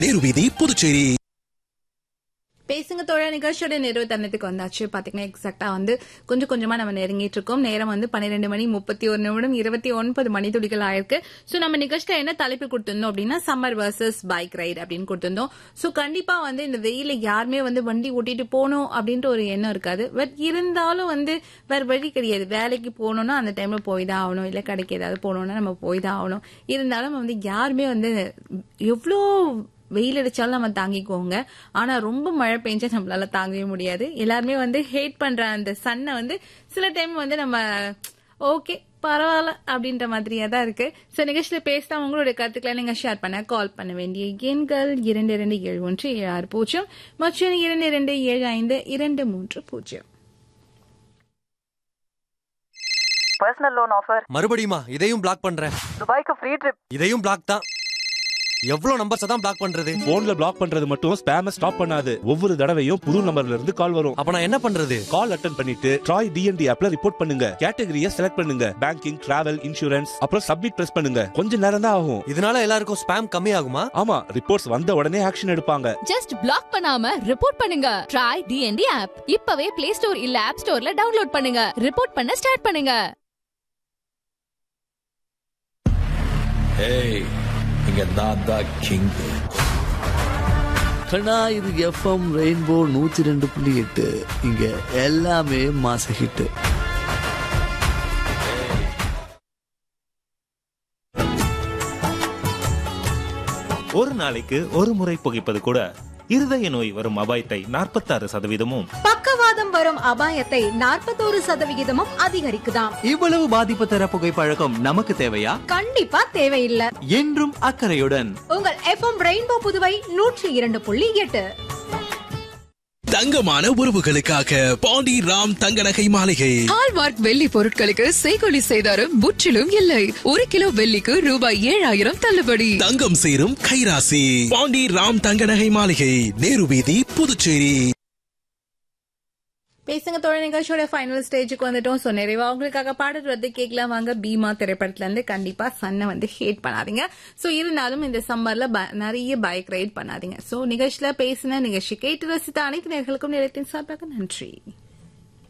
நேரு வீதி புதுச்சேரி பேசுங்க தோழ நிகழ்ச்சியோட நிறைவு தருணத்துக்கு வந்தாச்சு பாத்தீங்கன்னா எக்ஸாக்டா வந்து கொஞ்சம் கொஞ்சமா நம்ம நெருங்கிட்டு இருக்கோம் நேரம் வந்து பன்னிரெண்டு மணி முப்பத்தி ஒரு நிமிடம் இருபத்தி ஒன்பது மணி துடிகள் ஆயிருக்கு சோ நம்ம நிகழ்ச்சியில என்ன தலைப்பு கொடுத்திருந்தோம் அப்படின்னா சம்மர் வர்சஸ் பைக் ரைட் அப்படின்னு கொடுத்திருந்தோம் சோ கண்டிப்பா வந்து இந்த வெயில யாருமே வந்து வண்டி ஓட்டிட்டு போகணும் அப்படின்ற ஒரு எண்ணம் இருக்காது பட் இருந்தாலும் வந்து வேற வழி கிடையாது வேலைக்கு போகணும்னா அந்த டைம்ல போய் தான் ஆகணும் இல்ல கடைக்கு ஏதாவது போகணும்னா நம்ம போய் தான் ஆகணும் இருந்தாலும் வந்து யாருமே வந்து எவ்வளோ வெயில் அடிச்சாலும் நம்ம தாங்கிக்குவோங்க ஆனா ரொம்ப மழை பெஞ்சா நம்மளால தாங்கவே முடியாது எல்லாருமே வந்து ஹேட் பண்ற அந்த சன்னை வந்து சில டைம் வந்து நம்ம ஓகே பரவாயில்ல அப்படின்ற மாதிரியா தான் இருக்கு ஸோ நிகழ்ச்சியில் பேசலாம் உங்களுடைய கருத்துக்களை நீங்க ஷேர் பண்ண கால் பண்ண வேண்டிய எண்கள் இரண்டு இரண்டு ஏழு ஒன்று ஏழு ஆறு பூஜ்ஜியம் மற்றும் இரண்டு இரண்டு ஏழு ஐந்து இரண்டு மூன்று பூஜ்ஜியம் பர்சனல் லோன் ஆஃபர் மறுபடியுமா இதையும் பிளாக் பண்றேன் துபாய்க்கு ஃப்ரீ ட்ரிப் இதையும் பிளாக் தான் எவ்வளவு நம்பர்ஸ் தான் பிளாக் பண்றது போன்ல பிளாக் பண்றது மட்டும் ஸ்பேம ஸ்டாப் பண்ணாது ஒவ்வொரு தடவையும் புது நம்பர்ல இருந்து கால் வரும் அப்ப நான் என்ன பண்றது கால் அட்டன் பண்ணிட்டு ட்ராய் டிஎன்டி ஆப்ல ரிப்போர்ட் பண்ணுங்க கேட்டகரிய செலக்ட் பண்ணுங்க பேங்கிங் டிராவல் இன்சூரன்ஸ் அப்புறம் சப்மிட் பிரஸ் பண்ணுங்க கொஞ்ச நேரம் தான் ஆகும் இதனால எல்லாருக்கும் ஸ்பேம் கம்மி ஆகுமா ஆமா ரிப்போர்ட்ஸ் வந்த உடனே ஆக்ஷன் எடுப்பாங்க ஜஸ்ட் பிளாக் பண்ணாம ரிப்போர்ட் பண்ணுங்க ட்ரை டிஎன்டி ஆப் இப்பவே பிளே ஸ்டோர் இல்ல ஆப் ஸ்டோர்ல டவுன்லோட் பண்ணுங்க ரிப்போர்ட் பண்ண ஸ்டார்ட் பண்ணுங்க ஏய் இங்க நான் தான் கிங் கண்ணா இது எஃப்எம் ரெயின்போ நூத்தி ரெண்டு புள்ளி எட்டு இங்க எல்லாமே மாச ஹிட் ஒரு நாளைக்கு ஒரு முறை புகைப்பது கூட இருதய நோய் வரும் அபாயத்தை நாற்பத்தாறு சதவீதமும் பக்கவாதம் வரும் அபாயத்தை நாற்பத்தோரு சதவிகிதமும் அதிகரிக்குதாம் இவ்வளவு பாதிப்பு தர புகைப்பழக்கம் நமக்கு தேவையா கண்டிப்பா தேவையில்லை என்றும் அக்கறையுடன் உங்கள் எஃப்எம் ரெயின்போ புதுவை நூற்றி இரண்டு புள்ளி எட்டு தங்கமான உறவுகளுக்காக பாண்டி ராம் தங்க நகை மாளிகை ஹால்மார்க் வெள்ளி பொருட்களுக்கு செய்கொலி செய்தாரும் முற்றிலும் இல்லை ஒரு கிலோ வெள்ளிக்கு ரூபாய் ஏழாயிரம் தள்ளுபடி தங்கம் சேரும் கைராசி பாண்டி ராம் தங்க நகை மாளிகை நேரு வீதி புதுச்சேரி பேசுங்க தோழ நிகழ்ச்சியோட ஃபைனல் ஸ்டேஜுக்கு வந்துட்டோம் ஸோ நிறைவா உங்களுக்காக பாடல் வந்து கேட்கலாம் வாங்க பீமா திரைப்படத்துல இருந்து கண்டிப்பா சன்னை வந்து ஹேட் பண்ணாதீங்க ஸோ இருந்தாலும் இந்த சம்மர்ல ப- நிறைய பைக் ரைட் பண்ணாதீங்க ஸோ நிகழ்ச்சியில பேசின நிகழ்ச்சி கேட்டு ரசித்த அனைத்து நேர்களுக்கும் நிலையத்தின் சார்பாக நன்றி